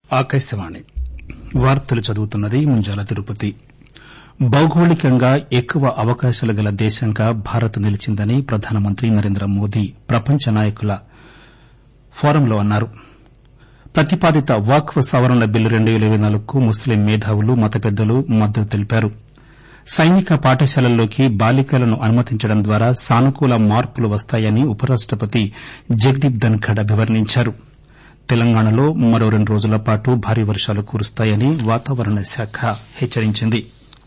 ఆకాశవాణి వార్తలు చదువుతున్నది ముంజాల తిరుపతి భౌగోళికంగా ఎక్కువ అవకాశాలు గల దేశంగా భారత్ నిలిచిందని ప్రధానమంత్రి నరేంద్ర మోదీ ప్రపంచ నాయకుల ఫోరంలో అన్నారు ప్రతిపాదిత వక్ఫ్ సవరణ బిల్లు రెండు పేల ఇరవై నాలుగుకు ముస్లిం మేధావులు మత పెద్దలు మద్దతు తెలిపారు సైనిక పాఠశాలల్లోకి బాలికలను అనుమతించడం ద్వారా సానుకూల మార్పులు వస్తాయని ఉపరాష్టపతి జగదీప్ ధన్కడ్ అభివర్ణించారు తెలంగాణలో మరో రెండు రోజుల పాటు భారీ వర్షాలు కురుస్తాయని వాతావరణ శాఖ హెచ్చరించింది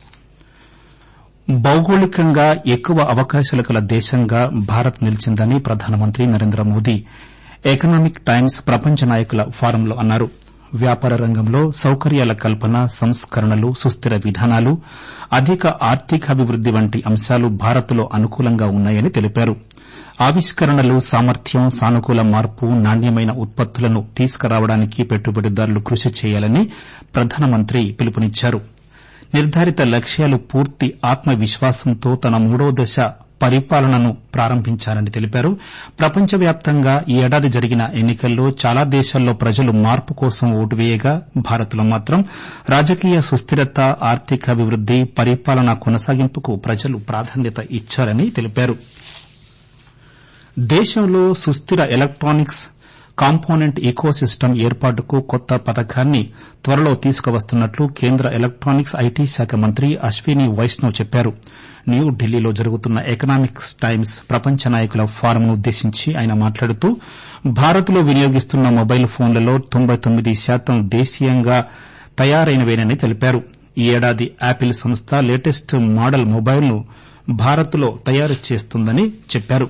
భౌగోళికంగా ఎక్కువ అవకాశాలు గల దేశంగా భారత్ నిలిచిందని ప్రధానమంత్రి నరేంద్ర మోదీ ఎకనామిక్ టైమ్స్ ప్రపంచ నాయకుల ఫోరంలో అన్నారు వ్యాపార రంగంలో సౌకర్యాల కల్పన సంస్కరణలు సుస్దిర విధానాలు అధిక ఆర్థికాభివృద్ది వంటి అంశాలు భారత్ లో అనుకూలంగా ఉన్నాయని తెలిపారు ఆవిష్కరణలు సామర్థ్యం సానుకూల మార్పు నాణ్యమైన ఉత్పత్తులను తీసుకురావడానికి పెట్టుబడిదారులు కృషి చేయాలని ప్రధానమంత్రి పిలుపునిచ్చారు నిర్దారిత లక్ష్యాలు పూర్తి ఆత్మవిశ్వాసంతో తన మూడో దశ పరిపాలనను ప్రారంభించారని తెలిపారు ప్రపంచవ్యాప్తంగా ఈ ఏడాది జరిగిన ఎన్ని కల్లో చాలా దేశాల్లో ప్రజలు మార్పు కోసం ఓటు వేయగా భారత్ లో మాత్రం రాజకీయ సుస్దిరత ఆర్థికాభివృద్ది పరిపాలన కొనసాగింపుకు ప్రజలు ప్రాధాన్యత ఇచ్చారని తెలిపారు దేశంలో సుస్దిర ఎలక్టానిక్స్ కాంపోనెంట్ ఇకోసిస్టమ్ ఏర్పాటుకు కొత్త పథకాన్ని త్వరలో తీసుకువస్తున్నట్లు కేంద్ర ఎలక్టానిక్స్ ఐటీ శాఖ మంత్రి అశ్విని వైష్ణవ్ చెప్పారు న్యూఢిల్లీలో జరుగుతున్న ఎకనామిక్స్ టైమ్స్ ప్రపంచ నాయకుల ఫోరంను ఉద్దేశించి ఆయన మాట్లాడుతూ భారత్ లో వినియోగిస్తున్న మొబైల్ ఫోన్లలో తొంభై తొమ్మిది శాతం దేశీయంగా తయారైనవేనని తెలిపారు ఈ ఏడాది యాపిల్ సంస్థ లేటెస్ట్ మోడల్ మొబైల్ ను భారత్ లో తయారు చేస్తుందని చెప్పారు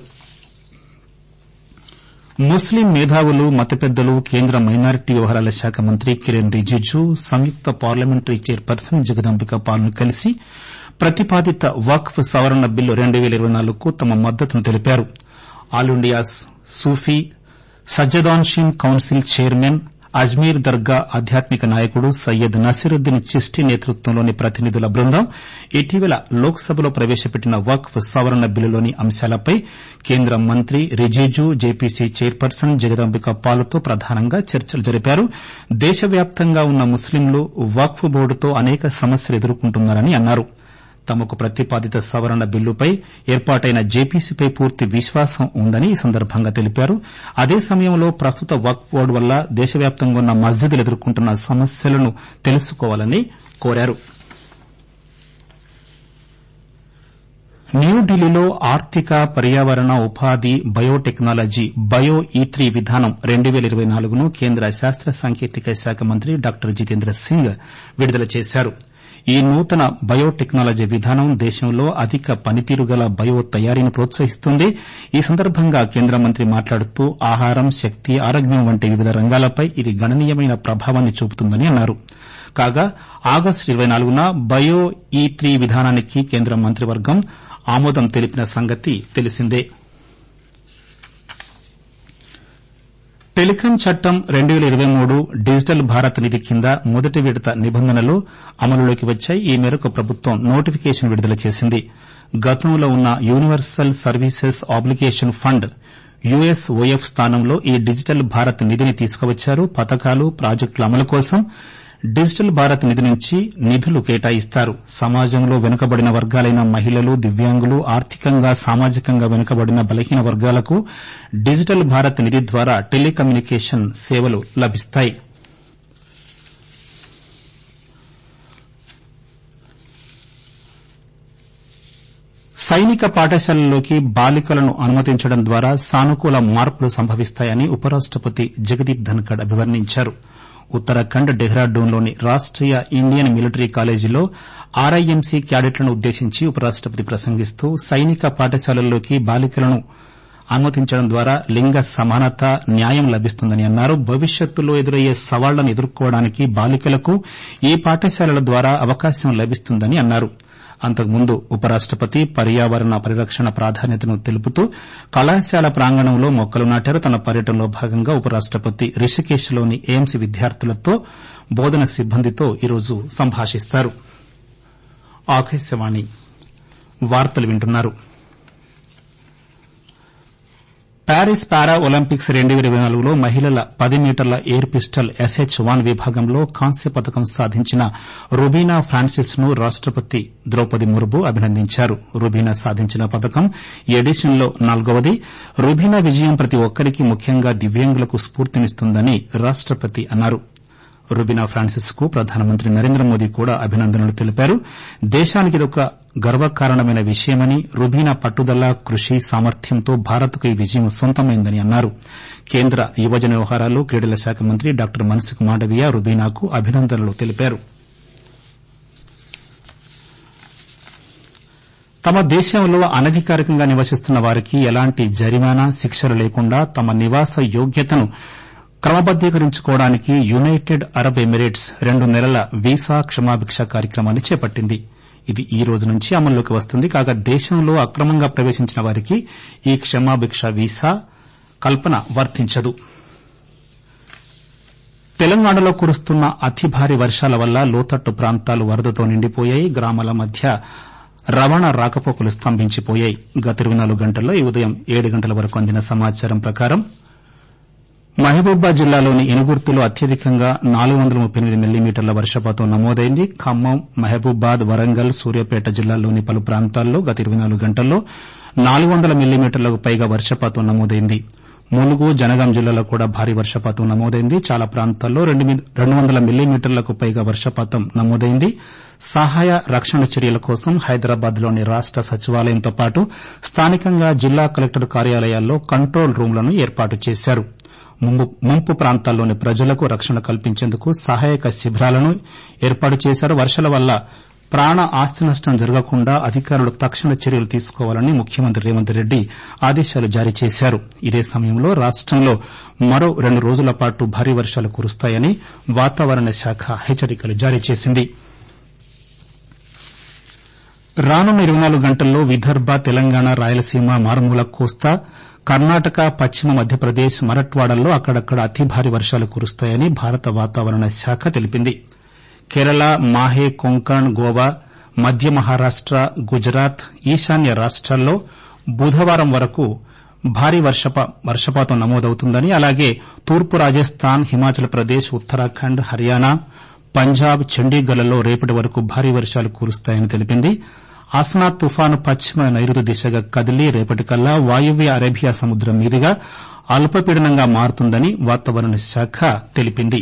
ముస్లిం మేధావులు మత పెద్దలు కేంద్ర మైనారిటీ వ్యవహారాల శాఖ మంత్రి కిరణ్ రిజిజు సంయుక్త పార్లమెంటరీ చైర్పర్సన్ జగదాంబిక పాల్ ను కలిసి ప్రతిపాదిత వక్ఫ్ సవరణ బిల్లు రెండు పేల ఇరవై నాలుగుకు తమ మద్దతును తెలిపారు all India Sufi Sajjadanashin council chairman Ajmer దర్గా ఆధ్యాత్మిక నాయకుడు సయ్యద్ నసీరుద్దీన్ చిష్టీ నేతృత్వంలోని ప్రతినిధుల బృందం ఇటీవల లోక్ సభలో ప్రవేశపెట్టిన వక్ఫ్ సవరణ బిల్లులోని అంశాలపై కేంద్ర మంత్రి రిజిజు జెపిసి చైర్పర్సన్ జగదాంబిక పాల్తో ప్రధానంగా చర్చలు జరిపారు దేశవ్యాప్తంగా ఉన్న ముస్లింలు వక్ఫ్ బోర్డుతో అనేక సమస్యలు ఎదుర్కొంటున్నారని అన్నారు తమకు ప్రతిపాదిత సవరణ బిల్లుపై ఏర్పాటైన జెపిసిపై పూర్తి విశ్వాసం ఉందని ఈ సందర్భంగా తెలిపారు అదే సమయంలో ప్రస్తుత వక్ఫ్ బోర్డు వల్ల దేశవ్యాప్తంగా ఉన్న మస్జిదులు ఎదుర్కొంటున్న సమస్యలను తెలుసుకోవాలని కోరారు న్యూఢిల్లీలో ఆర్థిక పర్యావరణ ఉపాధి బయోటెక్నాలజీ బయో ఈ త్రీ విధానం రెండు పేల ఇరవై నాలుగును కేంద్ర శాస్త సాంకేతిక శాఖ మంత్రి డాక్టర్ జితేంద్ర సింగ్ విడుదల చేశారు ఈ నూతన బయోటెక్నాలజీ విధానం దేశంలో అధిక పనితీరు గల బయో తయారీని ప్రోత్సహిస్తుంది ఈ సందర్భంగా కేంద్ర మంత్రి మాట్లాడుతూ ఆహారం శక్తి ఆరోగ్యం వంటి వివిధ రంగాలపై ఇది గణనీయమైన ప్రభావాన్ని చూపుతుందని అన్నారు కాగా ఆగస్టు ఇరవై నాలుగున బయో ఈ త్రీ విధానానికి కేంద్ర మంత్రివర్గం ఆమోదం తెలిపిన సంగతి తెలిసిందే టెలికాం చట్టం రెండు పేల ఇరవై మూడు డిజిటల్ భారత్ నిధి కింద మొదటి విడత నిబంధనలు అమలులోకి వచ్చాయి ఈ మేరకు ప్రభుత్వం నోటిఫికేషన్ విడుదల చేసింది గతంలో ఉన్న universal services obligation fund USOF స్థానంలో ఈ డిజిటల్ భారత్ నిధిని తీసుకువచ్చారు పథకాలు ప్రాజెక్టుల అమలు కోసం డిజిటల్ భారత్ నిధి నుంచి నిధులు కేటాయిస్తారు సమాజంలో వెనుకబడిన వర్గాలైన మహిళలు దివ్యాంగులు ఆర్థికంగా సామాజికంగా వెనుకబడిన బలహీన వర్గాలకు డిజిటల్ భారత్ నిధి ద్వారా టెలికమ్యూనికేషన్ సేవలు లభిస్తాయి సైనిక పాఠశాలల్లోకి బాలికలను అనుమతించడం ద్వారా సానుకూల మార్పులు సంభవిస్తాయని ఉపరాష్టపతి జగదీప్ ధన్కడ్ అభివర్ణించారు ఉత్తరాఖండ్ డెహ్రాడూన్లోని రాష్టీయ ఇండియన్ మిలిటరీ కాలేజీలో ఆర్ఐఎంసీ క్యాడెట్లను ఉద్దేశించి ఉపరాష్టపతి ప్రసంగిస్తూ సైనిక పాఠశాలల్లోకి బాలికలను అనుమతించడం ద్వారా లింగ సమానత న్యాయం లభిస్తుందని అన్నారు భవిష్యత్తులో ఎదురయ్యే సవాళ్లను ఎదుర్కోవడానికి బాలికలకు ఈ పాఠశాలల ద్వారా అవకాశం లభిస్తుందని అన్నారు అంతకుముందు ఉపరాష్టపతి పర్యావరణ పరిరక్షణ ప్రాధాన్యతను తెలుపుతూ కళాశాల ప్రాంగణంలో మొక్కలు నాటారు తన పర్యటనలో భాగంగా ఉపరాష్టపతి రిషికేశ్లోని ఎయిమ్స్ విద్యార్థులతో బోధన సిబ్బందితో ఈరోజు సంభాషిస్తారు ప్యారిస్ పారా ఒలింపిక్స్ రెండు పేల ఇరవై నాలుగులో మహిళల పది మీటర్ల ఎయిర్ పిస్టల్ ఎస్హెచ్ వన్ విభాగంలో కాంస్య పతకం సాధించిన రుబీనా ఫ్రాన్సిస్ ను రాష్టపతి ద్రౌపది ముర్ము అభినందించారు రుబీనా సాధించిన పతకం ఈ ఎడిషన్లో నాల్గవది రుబీనా విజయం ప్రతి ఒక్కరికీ ముఖ్యంగా దివ్యాంగులకు స్పూర్తినిస్తుందని రాష్టపతి అన్నారు రుబీనా ఫ్రాన్సిస్ కు ప్రధానమంత్రి నరేంద్రమోదీ కూడా అభినందనలు తెలిపారు దేశానికి ఇదొక గర్వకారణమైన విషయమని రుబీనా పట్టుదల కృషి సామర్థ్యంతో భారత్ కు ఈ విజయం సొంతమైందని అన్నారు కేంద్ర యువజన వ్యవహారాలు క్రీడల శాఖ మంత్రి డాక్టర్ మన్సుఖ్ మాండవీయ రుబీనాకు అభినందనలు తెలిపారు తమ దేశంలో అనధికారికంగా నివసిస్తున్న వారికి ఎలాంటి జరిమానా శిక్షలు లేకుండా తమ నివాస యోగ్యతను క్రమబద్దీకరించుకోవడానికి యునైటెడ్ అరబ్ ఎమిరేట్స్ రెండు నెలల వీసా క్షమాభిక్ష కార్యక్రమాన్ని చేపట్టింది ఇది ఈ రోజు నుంచి అమల్లోకి వస్తుంది కాగా దేశంలో అక్రమంగా ప్రవేశించిన వారికి ఈ క్షమాభిక్ష వీసా కల్పన వర్తించదు తెలంగాణలో కురుస్తున్న అతి భారీ వర్షాల వల్ల లోతట్టు ప్రాంతాలు వరదతో నిండిపోయాయి గ్రామాల మధ్య రవాణా రాకపోకలు స్తంభించిపోయాయి గత ఇరవై నాలుగు గంటల్లో ఈ ఉదయం ఏడు గంటల వరకు అందిన సమాచారం ప్రకారం మహబూబాబాద్ జిల్లాలోని ఎనుగుర్తిలో అత్యధికంగా నాలుగు వందల ముప్పై ఎనిమిది మిల్లీమీటర్ల వర్షపాతం నమోదైంది ఖమ్మం మహబూబాబాద్ వరంగల్ సూర్యాపేట జిల్లాల్లోని పలు ప్రాంతాల్లో గత ఇరవై నాలుగు గంటల్లో నాలుగు వందల మిల్లీమీటర్లకు పైగా వర్షపాతం నమోదైంది ములుగు జనగాం జిల్లాలో కూడా భారీ వర్షపాతం నమోదైంది చాలా ప్రాంతాల్లో రెండు వందల మిల్లీమీటర్లకు పైగా వర్షపాతం నమోదైంది సహాయ రక్షణ చర్యల కోసం హైదరాబాద్లోని రాష్ట సచివాలయంతో పాటు స్థానికంగా జిల్లా కలెక్టర్ కార్యాలయాల్లో కంట్రోల్ రూంలను ఏర్పాటు చేశారు ముంపు ప్రాంతాల్లోని ప్రజలకు రక్షణ కల్పించేందుకు సహాయక శిబిరాలను ఏర్పాటు చేశారు వర్షాల వల్ల ప్రాణ ఆస్తి నష్టం జరగకుండా అధికారులు తక్షణ చర్యలు తీసుకోవాలని ముఖ్యమంత్రి రేవంత్ రెడ్డి ఆదేశాలు జారీ చేశారు ఇదే సమయంలో రాష్టంలో మరో రెండు రోజుల పాటు భారీ వర్షాలు కురుస్తాయని వాతావరణ శాఖ హెచ్చరికలు జారీ చేసింది రానున్న ఇరవై నాలుగు గంటల్లో విదర్భ తెలంగాణ రాయలసీమ మారుమూల కోస్తా కర్ణాటక పశ్చిమ మధ్యప్రదేశ్ మరట్వాడల్లో అక్కడక్కడ అతి భారీ వర్షాలు కురుస్తాయని భారత వాతావరణ శాఖ తెలిపింది కేరళ మాహే కొంకణ్ గోవా మధ్య మహారాష్ట గుజరాత్ ఈశాన్య రాష్ట్రాల్లో బుధవారం వరకు భారీ వర్షపాతం నమోదవుతుందని అలాగే తూర్పు రాజస్థాన్ హిమాచల్ ప్రదేశ్ ఉత్తరాఖండ్ హర్యానా పంజాబ్ చండీగఢ్లలో రేపటి వరకు భారీ వర్షాలు కురుస్తాయని తెలిపింది ఆస్నా తుఫాను పశ్చిమ నైరుతి దిశగా కదిలి రేపటికల్లా వాయువ్య అరేబియా సముద్రం మీదుగా అల్పపీడనంగా మారుతుందని వాతావరణ శాఖ తెలిపింది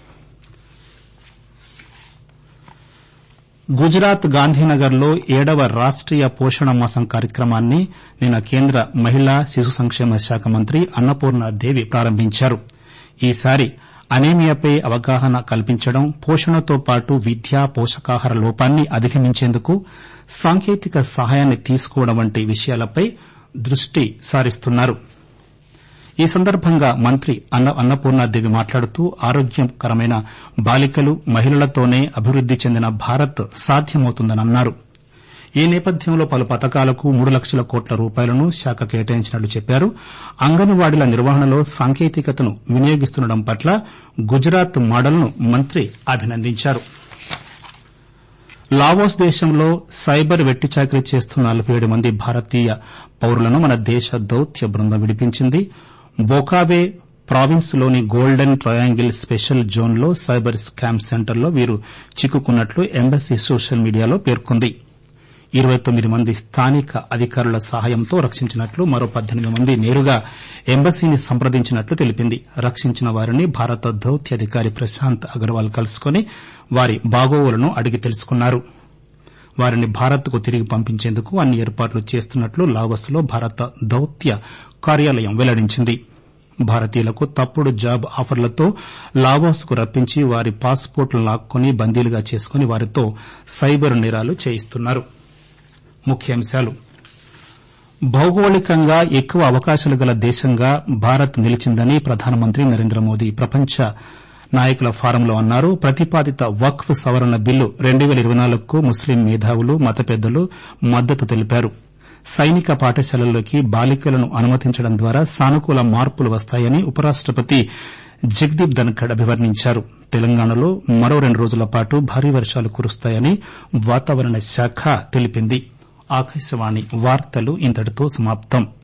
గుజరాత్ గాంధీనగర్లో ఏడవ రాష్టీయ పోషణ మాసం కార్యక్రమాన్ని నిన్న కేంద్ర మహిళా శిశు సంక్షేమ శాఖ మంత్రి అన్నపూర్ణాదేవి ప్రారంభించారు ఈసారి అనీమియాపై అవగాహన కల్పించడం పోషణతో పాటు విద్య పోషకాహార లోపాన్ని అధిగమించేందుకు సాంకేతిక సహాయాన్ని తీసుకోవడం వంటి విషయాలపై దృష్టి సారిస్తున్నారు ఈ సందర్భంగా మంత్రి అన్నపూర్ణాదేవి మాట్లాడుతూ ఆరోగ్యకరమైన బాలికలు మహిళలతోనే అభివృద్ది చెందిన భారత్ సాధ్యమవుతుందని అన్నారు ఈ నేపథ్యంలో పలు పథకాలకు మూడు లక్షల కోట్ల రూపాయలను శాఖ కేటాయించినట్లు చెప్పారు అంగన్వాడీల నిర్వహణలో సాంకేతికతను వినియోగిస్తుండడం పట్ల గుజరాత్ మోడల్ను మంత్రి అభినందించారు లావోస్ దేశంలో సైబర్ వెట్టిచాకిరీ చేస్తున్న నలబై ఏడు మంది భారతీయ పౌరులను మన దేశ దౌత్య బృందం విడిపించింది బొకావే ప్రావిన్స్ లోని గోల్డెన్ ట్రయాంగిల్ స్పెషల్ జోన్లో సైబర్ స్కామ్ సెంటర్లో వీరు చిక్కుకున్నట్లు ఎంబసీ సోషల్ మీడియాలో పేర్కొంది ఇరవై తొమ్మిది మంది స్థానిక అధికారుల సహాయంతో రక్షించినట్లు మరో పద్దెనిమిది మంది నేరుగా ఎంబసీని సంప్రదించినట్లు తెలిపింది రక్షించిన వారిని భారత దౌత్యాధికారి ప్రశాంత్ అగర్వాల్ కలుసుకుని వారి బాగోగులను అడిగి తెలుసుకున్నారు వారిని భారత్ కు తిరిగి పంపించేందుకు అన్ని ఏర్పాట్లు చేస్తున్నట్లు లావోస్ లో భారత దౌత్య కార్యాలయం వెల్లడించింది భారతీయులకు తప్పుడు జాబ్ ఆఫర్లతో లావోస్ కు రప్పించి వారి పాస్ పోర్టులను లాక్కుని బందీలుగా చేసుకుని వారితో సైబర్ నేరాలు చేయిస్తున్నారు ముఖ్యాంశాలు భౌగోళికంగా ఎక్కువ అవకాశాలు గల దేశంగా భారత్ నిలిచిందని ప్రధానమంత్రి నరేంద్ర మోదీ ప్రపంచ నాయకుల ఫారంలో అన్నారు ప్రతిపాదిత వక్ఫ్ సవరణ బిల్లు రెండు పేల ఇరవై నాలుగుకు ముస్లిం మేధావులు మత పెద్దలు మద్దతు తెలిపారు సైనిక పాఠశాలల్లోకి బాలికలను అనుమతించడం ద్వారా సానుకూల మార్పులు వస్తాయని ఉపరాష్టపతి జగదీప్ ధన్కడ్ అభివర్ణించారు తెలంగాణలో మరో రెండు రోజుల పాటు భారీ వర్షాలు కురుస్తాయని వాతావరణ శాఖ తెలిపింది ఆకాశవాణి వార్తలు ఇంతటితో సమాప్తం